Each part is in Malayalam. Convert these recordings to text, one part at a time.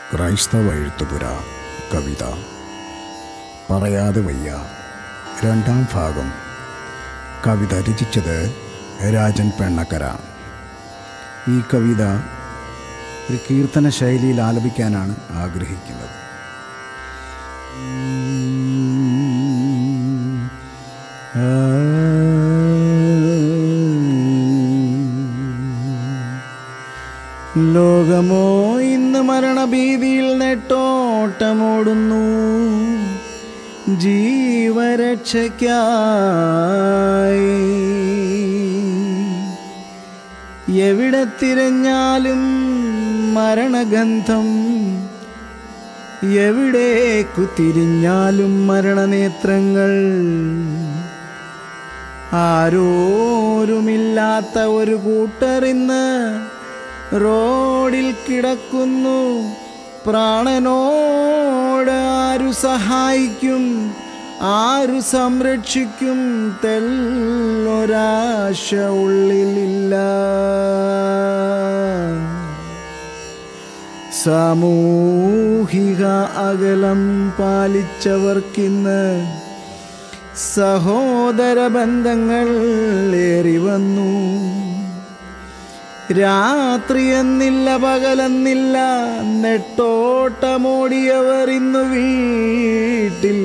ക്രൈസ്തവ എഴുത്തുപുര കവിത പറയാതെ വയ്യ രണ്ടാം ഭാഗം കവിത രചിച്ചത് രാജൻ പെണ്ണക്കര ഈ കവിത ഒരു കീർത്തന ശൈലിയിൽ ആലപിക്കാനാണ് ആഗ്രഹിക്കുന്നത് ലോകമോ ഇന്ന് മരണഭീതിയിൽ നെട്ടോട്ടമോടുന്നു ജീവരക്ഷയ്ക്കായി എവിടെ തിരഞ്ഞാലും മരണഗന്ധം എവിടേക്കു തിരിഞ്ഞാലും മരണനേത്രങ്ങൾ ആരോരുമില്ലാത്ത ഒരു കൂട്ടറിന്ന് റോഡിൽ കിടക്കുന്നു പ്രാണനോട് ആരു സഹായിക്കും ആരു സംരക്ഷിക്കും തെല്ലൊരാശ ഉള്ളിലില്ല സാമൂഹിക അകലം പാലിച്ചവർക്കിന്ന് സഹോദര ബന്ധങ്ങൾ ഏറി വന്നു രാത്രി എന്നില്ല പകലെന്നില്ല നെട്ടോട്ടമോടിയവർ ഇന്നു വീട്ടിൽ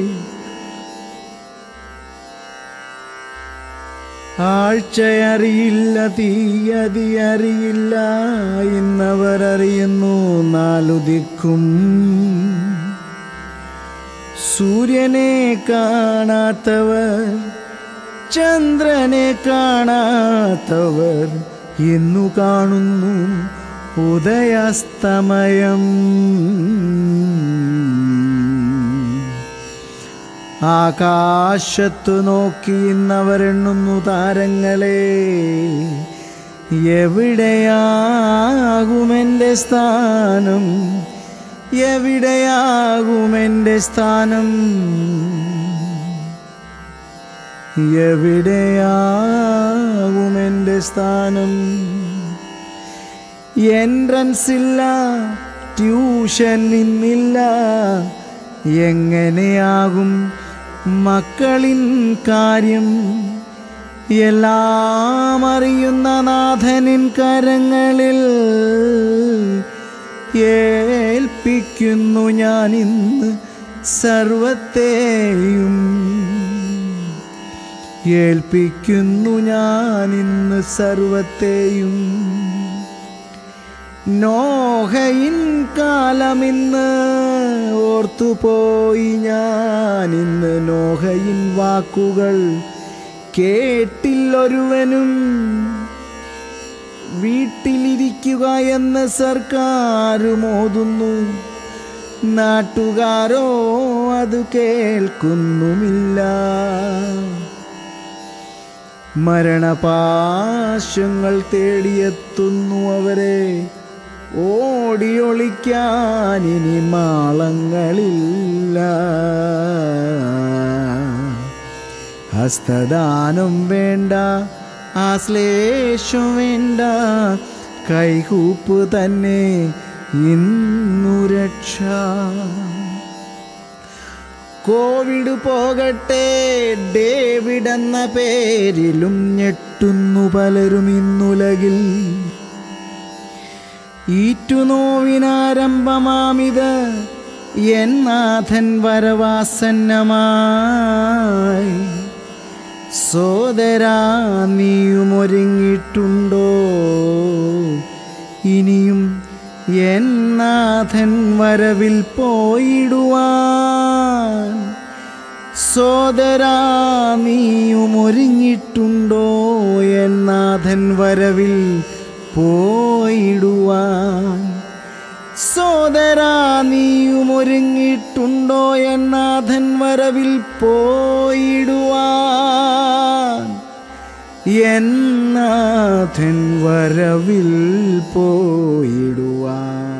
ആഴ്ചയറിയില്ല തീയതി അറിയില്ല ഇന്നവർ അറിയുന്നു നാലുദിക്കും സൂര്യനെ കാണാത്തവർ ചന്ദ്രനെ കാണാത്തവർ ഇന്നു കാണുന്നു ഉദയാസ്തമയം ആകാശത്തു നോക്കി ഇന്നവരെണ്ണുന്നു താരങ്ങളെ എവിടെയാകുമെൻ്റെ സ്ഥാനം എവിടെയാകുമെൻ്റെ സ്ഥാനം എവിടെയാകുമെൻ്റെ സ്ഥാനം എൻട്രൻസ് ഇല്ല ട്യൂഷൻ ഇന്നില്ല എങ്ങനെയാകും മക്കളിൻ കാര്യം എല്ലാം അറിയുന്ന നാഥനിൻ കരങ്ങളിൽ ഏൽപ്പിക്കുന്നു ഞാൻ ഇന്ന് സർവത്തെയും ഏൽപ്പിക്കുന്നു ഞാൻ ഇന്ന് സർവത്തെയും നോഹയിൻ കാലമിന്ന് ഓർത്തുപോയി ഞാൻ ഇന്ന് നോഹയിൻ വാക്കുകൾ കേട്ടില്ലൊരുവനും വീട്ടിലിരിക്കുക എന്ന് സർക്കാർ മോതുന്നു നാട്ടുകാരോ അത് കേൾക്കുന്നുമില്ല മരണപാശങ്ങൾ തേടിയെത്തുന്നു അവരെ ഓടിയൊളിക്കാൻ ഇനി മാളങ്ങളില്ല ഹസ്തദാനം വേണ്ട ആശ്ലേഷം വേണ്ട കൈകൂപ്പ് തന്നെ ഇന്നു രക്ഷ കോവിഡ് പോകട്ടെ ഡേവിഡ് എന്ന പേരിലും ഞെട്ടുന്നു പലരും ഇന്നുലകിൽ ഈറ്റുനോവിനാരംഭമാമിത് എന്നാഥൻ വരവാസന്നമായി സോദരാ നീയും ഒരുങ്ങിയിട്ടുണ്ടോ ഇനിയും എന്നാഥൻ വരവിൽ പോയിടുവാൻ സോദരാ നീയും ഒരുങ്ങിയിട്ടുണ്ടോ എന്നാഥൻ വരവിൽ പോയിടുവാൻ സോദരാ നീയും ഒരുങ്ങിയിട്ടുണ്ടോ എന്നാഥൻ വരവിൽ പോയിടുവാൻ എന്നാഥൻ വരവിൽ പോയിടുവാൻ